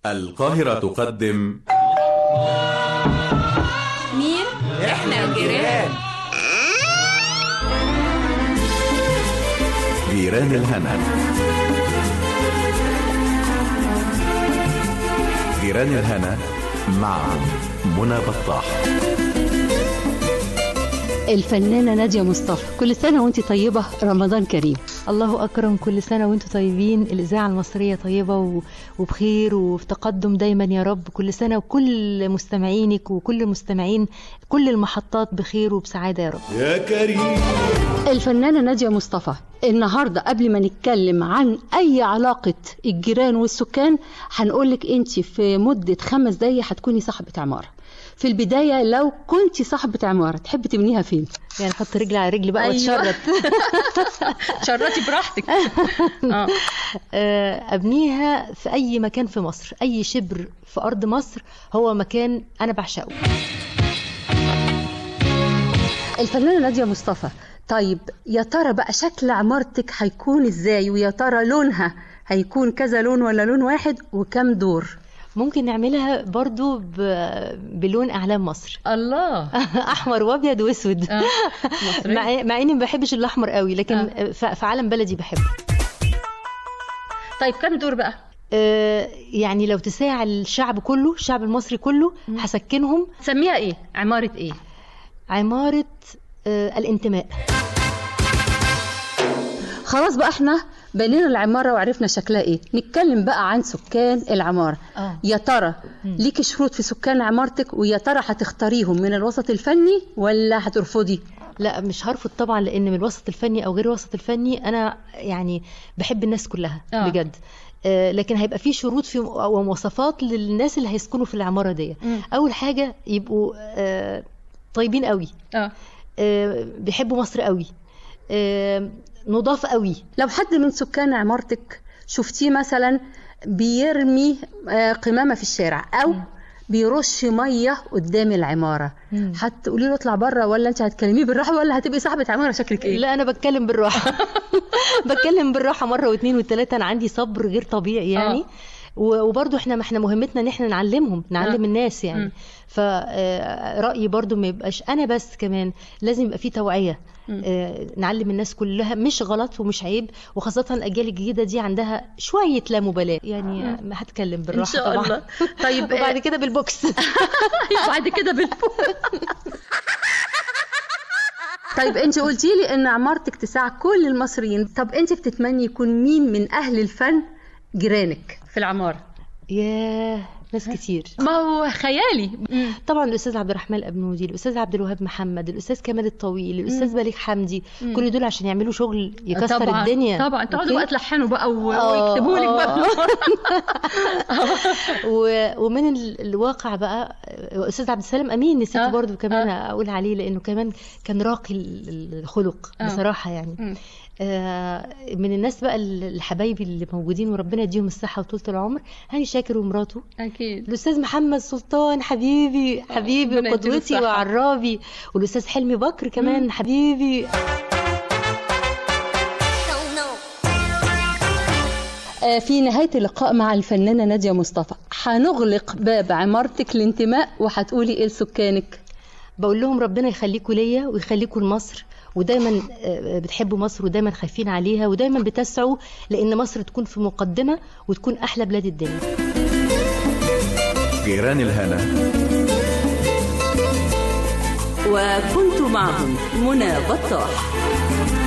القاهرة تقدم مين؟ احنا الجيران جيران الهنا جيران الهنا مع منى بطاح الفنانة نادية مصطفى كل سنة وانت طيبة رمضان كريم الله أكرم كل سنة وانتم طيبين الإذاعة المصرية طيبة و- وبخير وفي تقدم دايما يا رب كل سنة وكل مستمعينك وكل مستمعين كل المحطات بخير وبسعادة يا رب يا كريم الفنانة نادية مصطفى النهاردة قبل ما نتكلم عن أي علاقة الجيران والسكان هنقولك انت في مدة خمس دقايق هتكوني صاحبة عمارة في البداية لو كنت صاحبة عمارة تحبي تبنيها فين؟ يعني حط رجل على رجل بقى أيوة. واتشرط شرطي براحتك آه، أبنيها في أي مكان في مصر أي شبر في أرض مصر هو مكان أنا بعشقه الفنانة نادية مصطفى طيب يا ترى بقى شكل عمارتك هيكون ازاي ويا ترى لونها هيكون كذا لون ولا لون واحد وكم دور ممكن نعملها برضو ب... بلون أعلام مصر الله أحمر وأبيض وأسود مع مع اني ما بحبش الاحمر قوي لكن آه. ف- في عالم بلدي بحبه طيب كم دور بقى آه، يعني لو تساع الشعب كله الشعب المصري كله هسكنهم تسميها ايه عمارة ايه عمارة آه، الانتماء خلاص بقى احنا بنينا العمارة وعرفنا شكلها ايه نتكلم بقى عن سكان العمارة آه. يا ترى ليكي شروط في سكان عمارتك ويا ترى هتختاريهم من الوسط الفني ولا هترفضي لا مش هرفض طبعا لان من الوسط الفني او غير الوسط الفني انا يعني بحب الناس كلها آه. بجد آه، لكن هيبقى في شروط في او مواصفات للناس اللي هيسكنوا في العماره دي مم. اول حاجه يبقوا آه، طيبين قوي اه آه، بيحبوا مصر قوي آه، نضاف قوي لو حد من سكان عمارتك شفتيه مثلا بيرمي آه، قمامة في الشارع أو بيرش مية قدام العمارة مم. هتقولي له اطلع بره ولا انت هتكلميه بالراحة ولا هتبقي صاحبة عمارة شكلك ايه؟ لا انا بتكلم بالراحه بتكلم بالراحه مره واثنين وثلاثه انا عندي صبر غير طبيعي يعني آه. و- وبرضو احنا ما احنا مهمتنا ان احنا نعلمهم نعلم آه. الناس يعني مم. فرأيي برضو ما يبقاش انا بس كمان لازم يبقى في توعيه مم. آه، نعلم الناس كلها مش غلط ومش عيب وخاصة الأجيال الجديدة دي عندها شوية لا مبالاة يعني ما هتكلم بالراحة إن شاء طبعا الله. طيب وبعد آه، كده بالبوكس بعد كده بالفوق طيب انت قلتي لي ان عمارتك تساع كل المصريين طب انت بتتمني يكون مين من اهل الفن جيرانك في العمارة ياه ناس كتير ما هو خيالي طبعا الاستاذ عبد الرحمن الابنودي الاستاذ عبد الوهاب محمد الاستاذ كمال الطويل الاستاذ بليغ حمدي كل دول عشان يعملوا شغل يكسر طبعا الدنيا طبعا تقعدوا أوكي؟ بقى تلحنوا بقى و- آه، ويكتبوا لك بقى و... ومن ال... الواقع بقى الاستاذ عبد السلام امين نسيت آه، برضو كمان اقول عليه لانه كمان كان راقي ال- الخلق آه. بصراحه يعني مم. آه، من الناس بقى ال- الحبايبي اللي موجودين وربنا يديهم الصحه وطولة العمر هاني شاكر ومراته اكيد الاستاذ محمد سلطان حبيبي حبيبي ربنا يديله وقدوتي الصحة. وعرابي والاستاذ حلمي بكر كمان حبيبي آه، في نهاية اللقاء مع الفنانة نادية مصطفى هنغلق باب عمارتك الانتماء وهتقولي ايه لسكانك بقول لهم ربنا يخليكوا ليا ويخليكوا لمصر ودايما آه، بتحبوا مصر ودايما خايفين عليها ودايما بتسعوا لان مصر تكون في مقدمه وتكون احلى بلاد الدنيا جيران الهنا وكنت معهم منى بطاح